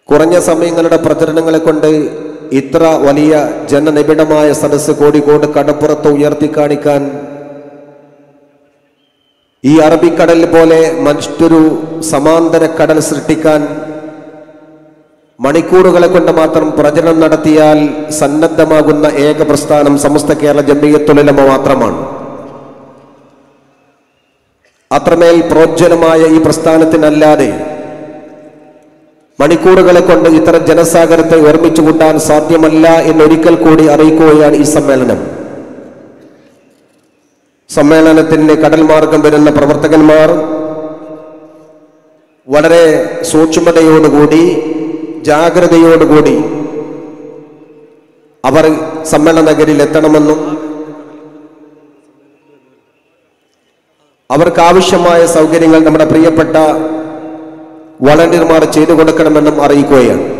കുറഞ്ഞ സമയങ്ങളുടെ പ്രചരണങ്ങളെ കൊണ്ട് ഇത്ര വലിയ ജനനിബിഡമായ സദസ്സ് കോഴിക്കോട് കടപ്പുറത്ത് ഉയർത്തി കാണിക്കാൻ ഈ അറബിക്കടൽ പോലെ മറ്റൊരു സമാന്തര കടൽ സൃഷ്ടിക്കാൻ മണിക്കൂറുകളെ കൊണ്ട് മാത്രം പ്രചരണം നടത്തിയാൽ സന്നദ്ധമാകുന്ന ഏക പ്രസ്ഥാനം സമസ്ത കേരള ജമ്മിയത്തുലമ മാത്രമാണ് അത്രമേൽ പ്രോജ്വലമായ ഈ പ്രസ്ഥാനത്തിനല്ലാതെ മണിക്കൂറുകളെ കൊണ്ട് ഇത്തരം ജനസാഗരത്തെ ഓർമ്മിച്ചു കൂട്ടാൻ സാധ്യമല്ല എന്നൊരിക്കൽ കൂടി അറിയിക്കുകയാണ് ഈ സമ്മേളനം സമ്മേളനത്തിന് കടൽ മാർഗം വരുന്ന പ്രവർത്തകന്മാർ വളരെ സൂക്ഷ്മതയോടുകൂടി ജാഗ്രതയോടുകൂടി അവർ സമ്മേളന നഗരിൽ എത്തണമെന്നും അവർക്ക് ആവശ്യമായ സൗകര്യങ്ങൾ നമ്മുടെ പ്രിയപ്പെട്ട വളണ്ടിയർമാർ ചെയ്തു കൊടുക്കണമെന്നും അറിയിക്കുകയാണ്